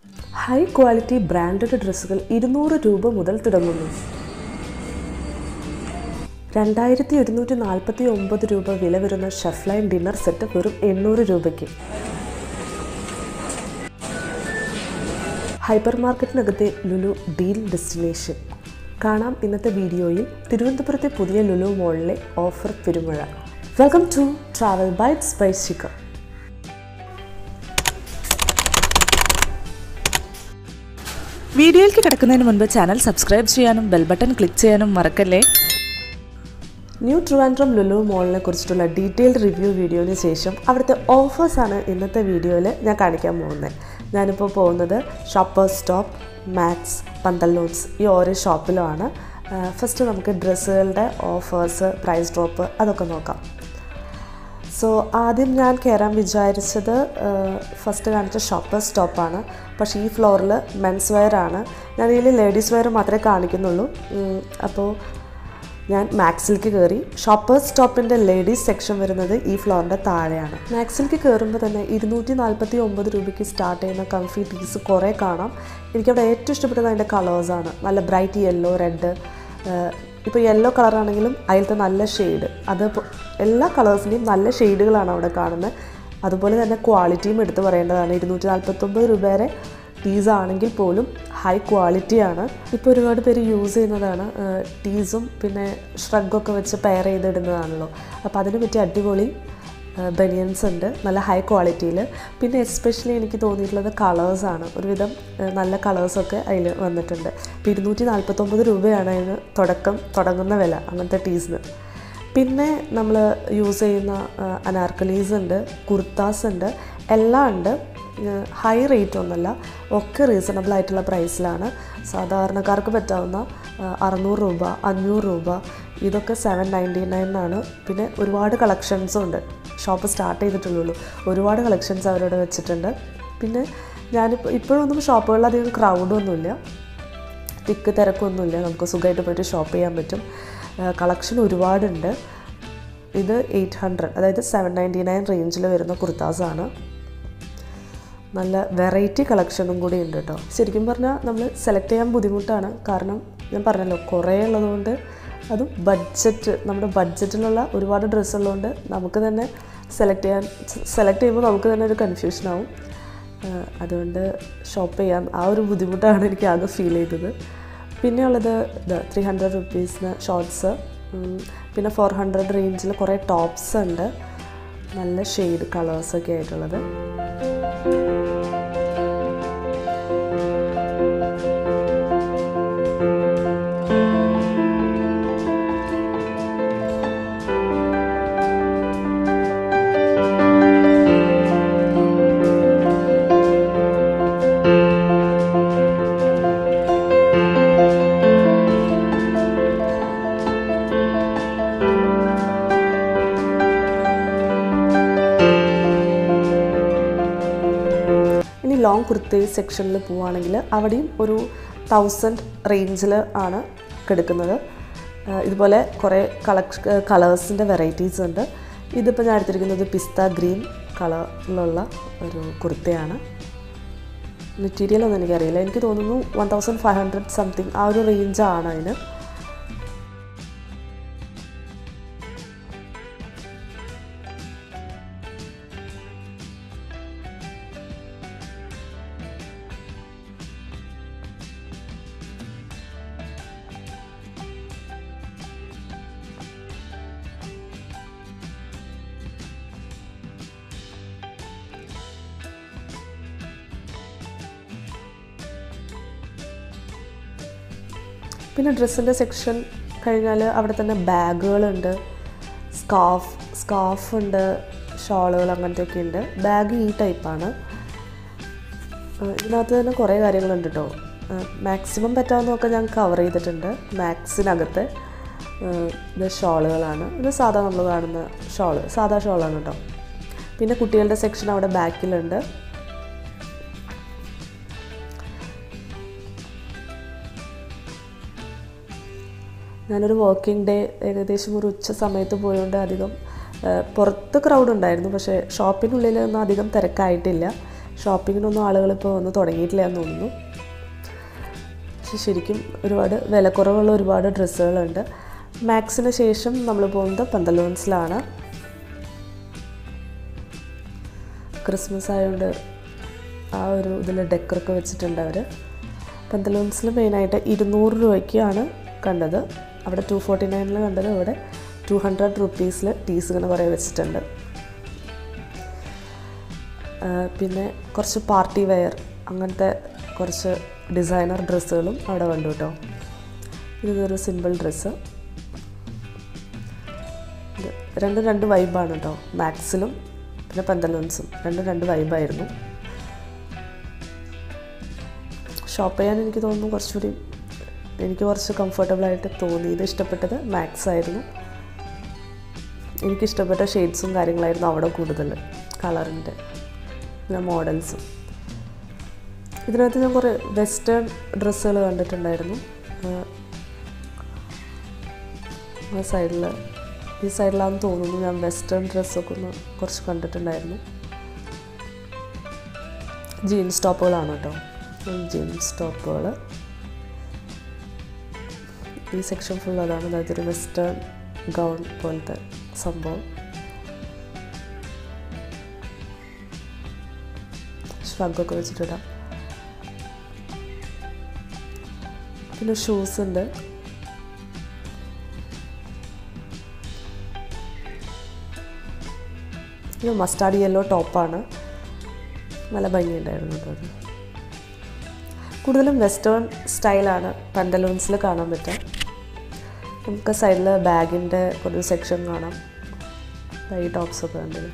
high quality branded ഡ്രസ്സുകൾ ഇരുന്നൂറ് രൂപ മുതൽ തുടങ്ങുന്നു രണ്ടായിരത്തി ഒരുന്നൂറ്റി നാൽപ്പത്തി ഒമ്പത് രൂപ വില വരുന്ന ഷെഫ്ലൈൻ ഡിന്നർ സെറ്റ് വെറും എണ്ണൂറ് രൂപയ്ക്ക് ഹൈപ്പർ മാർക്കറ്റിനകത്തെ ലുലു ഡീൽ ഡെസ്റ്റിനേഷൻ കാണാം ഇന്നത്തെ വീഡിയോയിൽ തിരുവനന്തപുരത്തെ പുതിയ ലുലു മോളിലെ ഓഫർ പെരുമഴ welcome to travel bites by Shikhar വീഡിയോയിലേക്ക് കിടക്കുന്നതിന് മുൻപ് ചാനൽ സബ്സ്ക്രൈബ് ചെയ്യാനും ബെൽ ബട്ടൺ ക്ലിക്ക് ചെയ്യാനും മറക്കല്ലേ ന്യൂ ട്രിവാൻഡ്രം ലുലു മോളിനെ കുറിച്ചിട്ടുള്ള ഡീറ്റെയിൽഡ് റിവ്യൂ വീഡിയോന് ശേഷം അവിടുത്തെ ഓഫേഴ്സാണ് ഇന്നത്തെ വീഡിയോയിൽ ഞാൻ കാണിക്കാൻ പോകുന്നത് ഞാനിപ്പോൾ പോകുന്നത് ഷോപ്പേഴ്സ് സ്റ്റോപ്പ് മാക്സ് പന്തലോൺസ് ഈ ഓരോ ഷോപ്പിലുമാണ് ഫസ്റ്റ് നമുക്ക് ഡ്രസ്സുകളുടെ ഓഫേഴ്സ് പ്രൈസ് ഡ്രോപ്പ് അതൊക്കെ നോക്കാം സോ ആദ്യം ഞാൻ കയറാൻ വിചാരിച്ചത് ഫസ്റ്റ് കാണിച്ച ഷോപ്പേഴ്സ് സ്റ്റോപ്പാണ് പക്ഷേ ഈ ഫ്ലോറിൽ മെൻസ് വെയർ ആണ് ഞാൻ ഇതിൽ ലേഡീസ് വെയർ മാത്രമേ കാണിക്കുന്നുള്ളൂ ഉം, അപ്പോൾ ഞാൻ മാക്സിലേക്ക് കയറി ഷോപ്പേഴ്സ് സ്റ്റോപ്പിൻ്റെ ലേഡീസ് സെക്ഷൻ വരുന്നത് ഈ ഫ്ലോറിൻ്റെ താഴെയാണ് മാക്സിലേക്ക് കയറുമ്പോൾ തന്നെ ഇരുന്നൂറ്റി നാൽപ്പത്തി ഒമ്പത് രൂപയ്ക്ക് സ്റ്റാർട്ട് ചെയ്യുന്ന കംഫി ടീസ് കുറേ കാണാം എനിക്കവിടെ ഏറ്റവും ഇഷ്ടപ്പെട്ടത് അതിൻ്റെ കളേഴ്സാണ് നല്ല ബ്രൈറ്റ് യെല്ലോ റെഡ് ഇപ്പോൾ യെല്ലോ കളറാണെങ്കിലും അതിലത്തെ നല്ല ഷെയ്ഡ് അത് പൊ- എല്ലാ കളേഴ്സിൻ്റെയും നല്ല ഷെയ്ഡുകളാണ് അവിടെ കാണുന്നത് അതുപോലെ തന്നെ ക്വാളിറ്റിയും എടുത്ത് പറയേണ്ടതാണ് ഇരുന്നൂറ്റി നാൽപ്പത്തൊമ്പത് രൂപ വരെ ടീസ് ആണെങ്കിൽ പോലും ഹൈ ക്വാളിറ്റിയാണ് ഇപ്പോൾ ഒരുപാട് പേര് യൂസ് ചെയ്യുന്നതാണ് ടീസും പിന്നെ ഷ്രഗൊക്കെ വെച്ച് പെയർ ചെയ്തിടുന്നതാണല്ലോ അപ്പോൾ അതിന് പറ്റിയ അടിപൊളി ബനിയൻസ് ഉണ്ട് നല്ല ഹൈ ക്വാളിറ്റിയിൽ പിന്നെ എസ്പെഷ്യലി എനിക്ക് തോന്നിയിട്ടുള്ളത് കളേഴ്സാണ് ഒരുവിധം ഏഹ്, നല്ല കളേഴ്സൊക്കെ അതിൽ വന്നിട്ടുണ്ട് ഇപ്പോൾ ഇരുന്നൂറ്റി നാൽപ്പത്തൊമ്പത് രൂപയാണ് അതിന് തുടക്കം തുടങ്ങുന്ന വില അങ്ങനത്തെ ടീസിന് പിന്നെ നമ്മൾ യൂസ് ചെയ്യുന്ന അനാർക്കലീസ് ഉണ്ട് കുർത്താസ് ഉണ്ട് എല്ലാം ഉണ്ട് ഹൈ റേറ്റ് ഒന്നുമല്ല ഒക്കെ റീസണബിൾ ആയിട്ടുള്ള പ്രൈസിലാണ് സാധാരണക്കാർക്ക് പറ്റാവുന്ന ആ, അറുന്നൂറ് രൂപ അഞ്ഞൂറ് രൂപ ഇതൊക്കെ സെവൻ നയൻറ്റി നയനാണ് പിന്നെ ഒരുപാട് കളക്ഷൻസും ഉണ്ട് ഷോപ്പ് സ്റ്റാർട്ട് ചെയ്തിട്ടുള്ളൂ ഒരുപാട് കളക്ഷൻസ് അവരവിടെ വെച്ചിട്ടുണ്ട് പിന്നെ ഞാനിപ്പോൾ ഇപ്പോഴൊന്നും ഷോപ്പുകളിൽ അധികം ക്രൗഡൊന്നുമില്ല തിക്ക് തിരക്കൊന്നുമില്ല നമുക്ക് സുഖമായിട്ട് പോയിട്ട് ഷോപ്പ് ചെയ്യാൻ പറ്റും കളക്ഷൻ ഒരുപാടുണ്ട് ഇത് എയ്റ്റ് ഹൺഡ്രഡ് അതായത് സെവൻ നയൻറ്റി നയൻ റേഞ്ചിൽ വരുന്ന കുർത്താസാണ് നല്ല വെറൈറ്റി കളക്ഷനും കൂടി ഉണ്ട് കേട്ടോ ശരിക്കും പറഞ്ഞാൽ നമ്മൾ സെലക്ട് ചെയ്യാൻ ബുദ്ധിമുട്ടാണ് കാരണം ഞാൻ പറഞ്ഞല്ലോ കുറേ ഉള്ളതുകൊണ്ട് അതും ബഡ്ജറ്റ് നമ്മുടെ ബഡ്ജറ്റിലുള്ള ഒരുപാട് ഡ്രസ്സ് ഉള്ളതുകൊണ്ട് നമുക്ക് തന്നെ സെലക്ട് ചെയ്യാൻ സെലക്ട് ചെയ്യുമ്പോൾ നമുക്ക് തന്നെ ഒരു കൺഫ്യൂഷൻ ആവും ആഹ് അതുകൊണ്ട് ഷോപ്പ് ചെയ്യാൻ ആ ഒരു ബുദ്ധിമുട്ടാണ് എനിക്ക് ആകെ ഫീൽ ചെയ്തത് പിന്നെ ഉള്ളത് ഇത് ത്രീ ഹൺഡ്രഡ് റുപ്പീസിന് ഷോർട്സ് പിന്നെ ഫോർ ഹൺഡ്രഡ് റേഞ്ചിൽ കുറേ ടോപ്സ് ഉണ്ട് നല്ല ഷെയ്ഡ് കളേഴ്സൊക്കെ ആയിട്ടുള്ളത് ഇനി ലോങ് കുർത്തി സെക്ഷനിൽ പോവുകയാണെങ്കിൽ അവിടെയും ഒരു തൗസൻഡ് റേഞ്ചിൽ ആണ് കിടക്കുന്നത് ആഹ് ഇതുപോലെ കുറേ കളക്ഷ കളേഴ്സിൻ്റെ വെറൈറ്റീസ് ഉണ്ട് ഇതിപ്പോൾ ഞാൻ എടുത്തിരിക്കുന്നത് പിസ്ത ഗ്രീൻ കളറിലുള്ള ഒരു കുർത്തയാണ് മെറ്റീരിയൽ ഒന്നും എനിക്കറിയില്ല എനിക്ക് തോന്നുന്നു one thousand five hundred something ആ ഒരു റേഞ്ചാണ് അതിന് പിന്നെ ഡ്രസ്സിൻ്റെ സെക്ഷൻ കഴിഞ്ഞാൽ അവിടെ തന്നെ ബാഗുകളുണ്ട് സ്കാഫ് സ്കാഫ് ഉണ്ട് ഷോളുകൾ അങ്ങനത്തെയൊക്കെ ഉണ്ട് ബാഗ് ഈ ടൈപ്പാണ് ഇതിനകത്ത് തന്നെ കുറേ കാര്യങ്ങളുണ്ട് കേട്ടോ മാക്സിമം പറ്റാവുന്നതൊക്കെ ഞാൻ കവർ ചെയ്തിട്ടുണ്ട് മാക്സിനകത്ത് ഇത് ഷോളുകളാണ് ഇത് സാധാ നമ്മൾ കാണുന്ന ഷോള് സാധാ ഷോളാണ് കേട്ടോ പിന്നെ കുട്ടികളുടെ സെക്ഷൻ അവിടെ ബാക്കിലുണ്ട് ഞാനൊരു വർക്കിംഗ് ഡേ ഏകദേശം ഒരു ഉച്ച സമയത്ത് പോയതുകൊണ്ട് അധികം ആ, പുറത്ത് ക്രൗഡ് ഉണ്ടായിരുന്നു പക്ഷേ ഷോപ്പിനുള്ളിൽ ഒന്നും അധികം തിരക്കായിട്ടില്ല ഷോപ്പിങ്ങിനൊന്നും ആളുകൾ ഇപ്പോൾ വന്ന് തുടങ്ങിയിട്ടില്ല എന്ന് തോന്നുന്നു പക്ഷെ ശരിക്കും ഒരുപാട് വിലക്കുറവുള്ള ഒരുപാട് ഡ്രസ്സുകളുണ്ട് മാക്സിന് ശേഷം നമ്മൾ പോകുന്നത് പന്തലോൺസിലാണ് ക്രിസ്മസ് ആയതുകൊണ്ട് ആ ഒരു ഇതിൽ ഡെക്കറൊക്കെ വെച്ചിട്ടുണ്ട് അവർ പന്തലോൺസിൽ മെയിനായിട്ട് ഇരുന്നൂറ് രൂപയ്ക്കാണ് കണ്ടത് അവിടെ ടു ഫോർട്ടി നയനിൽ കണ്ടത് ഇവിടെ ടു ഹൺഡ്രഡ് റുപ്പീസിൽ ടീസ് ഇങ്ങനെ കുറേ വെച്ചിട്ടുണ്ട് ആ, പിന്നെ കുറച്ച് പാർട്ടി വെയർ അങ്ങനത്തെ കുറച്ച് ഡിസൈനർ ഡ്രസ്സുകളും അവിടെ കണ്ടു കേട്ടോ ഇതൊരു സിമ്പിൾ ഡ്രസ്സ് ഇത് രണ്ടും രണ്ട് വൈബാണ് കേട്ടോ മാക്സിലും പിന്നെ പന്തലോൺസും രണ്ടും രണ്ട് വൈബായിരുന്നു ഷോപ്പ് ചെയ്യാൻ എനിക്ക് തോന്നുന്നു കുറച്ചുകൂടി എനിക്ക് കുറച്ച് കംഫർട്ടബിളായിട്ട് തോന്നി ഇത് ഇഷ്ടപ്പെട്ടത് മാക്സ് ആയിരുന്നു എനിക്കിഷ്ടപ്പെട്ട ഷെയ്ഡ്സും കാര്യങ്ങളായിരുന്നു അവിടെ കൂടുതൽ കളറിൻ്റെ പിന്നെ മോഡൽസും ഇതിനകത്ത് ഞാൻ കുറേ വെസ്റ്റേൺ ഡ്രസ്സുകൾ കണ്ടിട്ടുണ്ടായിരുന്നു ആ സൈഡിൽ ഈ സൈഡിലാണെന്ന് തോന്നുന്നു ഞാൻ വെസ്റ്റേൺ ഡ്രസ്സൊക്കെ ഒന്ന് കുറച്ച് കണ്ടിട്ടുണ്ടായിരുന്നു ജീൻസ് ടോപ്പുകളാണ് കേട്ടോ ജീൻസ് ടോപ്പുകൾ ഈ സെക്ഷൻ ഫുൾ അതാണ് അതായത് ഒരു വെസ്റ്റേൺ ഗൗൺ പോലത്തെ സംഭവം ഷ്രഗൊക്കെ വെച്ചിട്ടിടാം പിന്നെ ഷൂസ് ഉണ്ട് ഇത് മസ്റ്റാർഡ് യെല്ലോ ടോപ്പാണ് നല്ല ഭംഗിയുണ്ടായിരുന്നു കേട്ടോ അത് കൂടുതലും വെസ്റ്റേൺ സ്റ്റൈലാണ് പന്തലൂൺസിൽ കാണാൻ പറ്റുക നമുക്ക് സൈഡിൽ ബാഗിൻ്റെ ഒരു സെക്ഷൻ കാണാം ദാ ഈ ടോപ്സൊക്കെ കണ്ടത്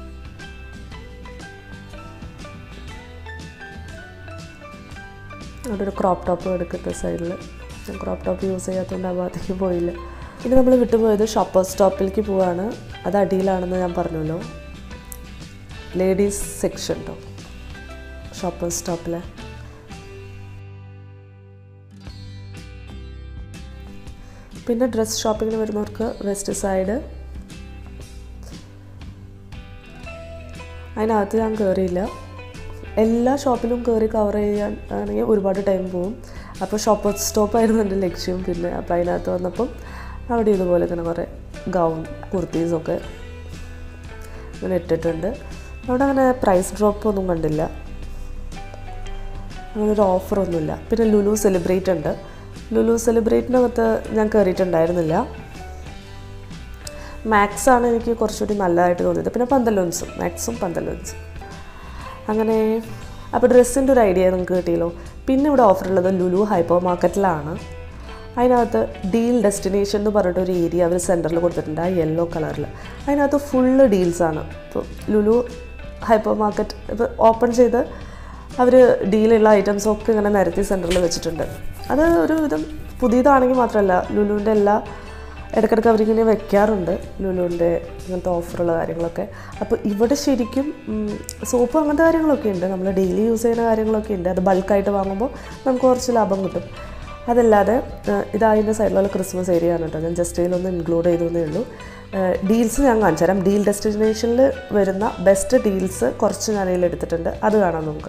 അവിടെ ഒരു ക്രോപ്പ് ടോപ്പ് എടുക്കുന്ന സൈഡിൽ ഞാൻ ക്രോപ്പ് ടോപ്പ് യൂസ് ചെയ്യാത്തതുകൊണ്ട് ആ ഭാഗത്തേക്ക് പോയില്ല ഇനി നമ്മൾ വിട്ടുപോയത് ഷോപ്പേഴ്സ് സ്റ്റോപ്പിലേക്ക് പോവാണ് അത് അടിയിലാണെന്ന് ഞാൻ പറഞ്ഞല്ലോ ലേഡീസ് സെക്ഷൻ കേട്ടോ ഷോപ്പേഴ്സ് സ്റ്റോപ്പിലെ പിന്നെ ഡ്രസ് ഷോപ്പിങ്ങിന് വരുന്നവർക്ക് വെസ്റ്റ് സൈഡ് അതിനകത്ത് ഞാൻ കയറിയില്ല എല്ലാ ഷോപ്പിലും കയറി കവർ ചെയ്യാൻ ആണെങ്കിൽ ഒരുപാട് ടൈം പോകും അപ്പോൾ ഷോപ്പേഴ്സ് സ്റ്റോപ്പായിരുന്നു എൻ്റെ ലക്ഷ്യം പിന്നെ അപ്പോൾ അതിനകത്ത് വന്നപ്പം അവിടെ ഇതുപോലെ ഇങ്ങനെ കുറേ ഗൗൺ കുർത്തീസൊക്കെ ഇങ്ങനെ ഇട്ടിട്ടുണ്ട് അവിടെ അങ്ങനെ പ്രൈസ് ഡ്രോപ്പ് ഒന്നും കണ്ടില്ല അങ്ങനെ ഒരു ഓഫറൊന്നുമില്ല പിന്നെ ലുലു സെലിബ്രേറ്റ് ഉണ്ട് ലുലു സെലിബ്രേറ്റിനകത്ത് ഞാൻ കയറിയിട്ടുണ്ടായിരുന്നില്ല മാക്സ് ആണ് എനിക്ക് കുറച്ചുകൂടി നല്ലതായിട്ട് തോന്നിയത് പിന്നെ പന്തലോൺസും മാക്സും പന്തലോൺസും അങ്ങനെ അപ്പോൾ ഡ്രസ്സിൻ്റെ ഒരു ഐഡിയ നിങ്ങൾക്ക് കിട്ടിയല്ലോ പിന്നെ ഇവിടെ ഓഫറുള്ളത് ലുലു ഹൈപ്പർ മാർക്കറ്റിലാണ് അതിനകത്ത് ഡീൽ ഡെസ്റ്റിനേഷൻ എന്ന് പറഞ്ഞിട്ട് ഒരു ഏരിയ അവർ സെൻറ്ററിൽ കൊടുത്തിട്ടുണ്ട് ആ യെല്ലോ കളറിൽ അതിനകത്ത് ഫുള്ള് ഡീൽസാണ് ഇപ്പോൾ ലുലു ഹൈപ്പർ മാർക്കറ്റ് ഇപ്പോൾ ഓപ്പൺ ചെയ്ത് അവർ ഡീലുള്ള ഐറ്റംസൊക്കെ ഇങ്ങനെ നിരത്തി സെൻറ്ററിൽ വെച്ചിട്ടുണ്ട് അത് ഒരു വിധം പുതിയതാണെങ്കിൽ മാത്രമല്ല ലുലുവിൻ്റെ എല്ലാ ഇടയ്ക്കിടയ്ക്ക് അവരിങ്ങനെ വെക്കാറുണ്ട് ലുലുവിൻ്റെ ഇങ്ങനത്തെ ഓഫറുള്ള കാര്യങ്ങളൊക്കെ അപ്പോൾ ഇവിടെ ശരിക്കും സോപ്പ് അങ്ങനത്തെ കാര്യങ്ങളൊക്കെ ഉണ്ട് നമ്മൾ ഡെയിലി യൂസ് ചെയ്യുന്ന കാര്യങ്ങളൊക്കെ ഉണ്ട് അത് ബൾക്കായിട്ട് വാങ്ങുമ്പോൾ നമുക്ക് കുറച്ച് ലാഭം കിട്ടും അതല്ലാതെ ഇത് അതിൻ്റെ സൈഡിലുള്ള ക്രിസ്മസ് ഏരിയ ആണ് കേട്ടോ ഞാൻ ജസ്റ്റ് ഇതിലൊന്ന് ഇൻക്ലൂഡ് ചെയ്തേ ഉള്ളൂ ഡീൽസ് ഞാൻ കാണിച്ചു തരാം ഡീൽ ഡെസ്റ്റിനേഷനിൽ വരുന്ന ബെസ്റ്റ് ഡീൽസ് കുറച്ച് ഞാൻ അതിൽ എടുത്തിട്ടുണ്ട് അത് കാണാം നമുക്ക്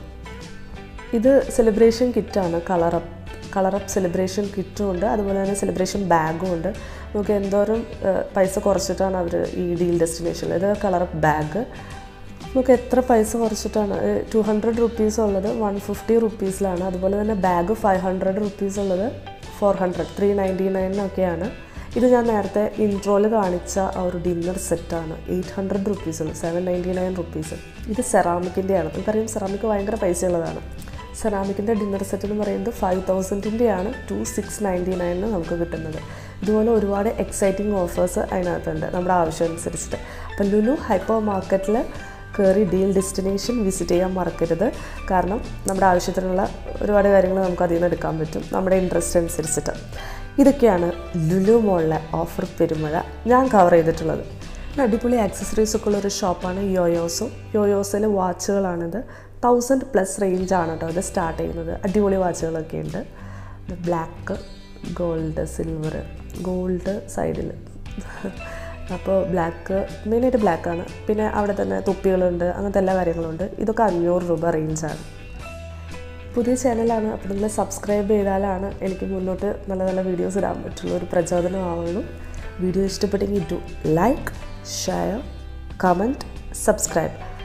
ഇത് സെലിബ്രേഷൻ കിറ്റാണ് കളറപ്പ് കളറപ്പ് സെലിബ്രേഷൻ കിറ്റും ഉണ്ട് അതുപോലെ തന്നെ സെലിബ്രേഷൻ ബാഗും ഉണ്ട് നമുക്ക് എന്തോരം ഏഹ്, പൈസ കുറച്ചിട്ടാണ് അവർ ഈ ഡീൽ ഡെസ്റ്റിനേഷനിൽ ഇത് കളറപ്പ് ബാഗ് നമുക്ക് എത്ര പൈസ കുറച്ചിട്ടാണ് ടു ഹൺഡ്രഡ് റുപ്പീസ് ഉള്ളത് വൺ ഫിഫ്റ്റി റുപ്പീസിലാണ് അതുപോലെ തന്നെ ബാഗ് ഫൈവ് ഹൺഡ്രഡ് റുപ്പീസ് ഉള്ളത് ഫോർ ഹൺഡ്രഡ് ത്രീ നയൻറ്റി നയനൊക്കെയാണ് ഇത് ഞാൻ നേരത്തെ ഇൻട്രോയിൽ കാണിച്ച ആ ഒരു ഡിന്നർ സെറ്റാണ് എയ്റ്റ് ഹൺഡ്രഡ് റുപ്പീസുള്ളൂ സെവൻ നയൻറ്റി നയൻ റുപ്പീസ് ഇത് സെറാമിക്കിൻ്റെയാണ് നമുക്കറിയാം സെറാമിക് ഭയങ്കര പൈസയുള്ളതാണ് സെറാമിക്കിൻ്റെ ഡിന്നർ സെറ്റ് എന്ന് പറയുന്നത് ഫൈവ് തൗസൻഡിൻ്റെയാണ് ടു സിക്സ് നയൻറ്റി നയനിന് നമുക്ക് കിട്ടുന്നത് ഇതുപോലെ ഒരുപാട് എക്സൈറ്റിംഗ് ഓഫേഴ്സ് അതിനകത്തുണ്ട് നമ്മുടെ ആവശ്യം അനുസരിച്ചിട്ട് അപ്പം ലുലു ഹൈപ്പർ മാർക്കറ്റിൽ കയറി ഡീൽ ഡെസ്റ്റിനേഷൻ വിസിറ്റ് ചെയ്യാൻ മറക്കരുത് കാരണം നമ്മുടെ ആവശ്യത്തിനുള്ള ഒരുപാട് കാര്യങ്ങൾ നമുക്ക് അതിൽ നിന്ന് എടുക്കാൻ പറ്റും നമ്മുടെ ഇൻട്രസ്റ്റ് അനുസരിച്ചിട്ട് ഇതൊക്കെയാണ് ലുലു മോളിലെ ഓഫർ പെരുമഴ ഞാൻ കവർ ചെയ്തിട്ടുള്ളത് പിന്നെ അടിപൊളി ആക്സസറീസ് ഒക്കെ ഉള്ള ഒരു ഷോപ്പാണ് യോയോസോ യോയോസിൽ വാച്ചുകളാണിത് തൗസൻഡ് പ്ലസ് റേഞ്ചാണ് കേട്ടോ ഇത് സ്റ്റാർട്ട് ചെയ്യുന്നത് അടിപൊളി വാച്ചുകളൊക്കെ ഉണ്ട് ബ്ലാക്ക് ഗോൾഡ് സിൽവർ ഗോൾഡ് സൈഡിൽ അപ്പോൾ ബ്ലാക്ക് മെയിനായിട്ട് ബ്ലാക്കാണ് പിന്നെ അവിടെ തന്നെ തൊപ്പികളുണ്ട് അങ്ങനത്തെ എല്ലാ കാര്യങ്ങളും ഉണ്ട് ഇതൊക്കെ അഞ്ഞൂറ് രൂപ റേഞ്ചാണ് പുതിയ ചാനലാണ് അപ്പോൾ നിങ്ങൾ സബ്സ്ക്രൈബ് ചെയ്താലാണ് എനിക്ക് മുന്നോട്ട് നല്ല നല്ല വീഡിയോസ് ഇടാൻ പറ്റുള്ളൂ ഒരു പ്രചോദനമാവുള്ളൂ വീഡിയോ ഇഷ്ടപ്പെട്ടെങ്കിൽ do like share comment subscribe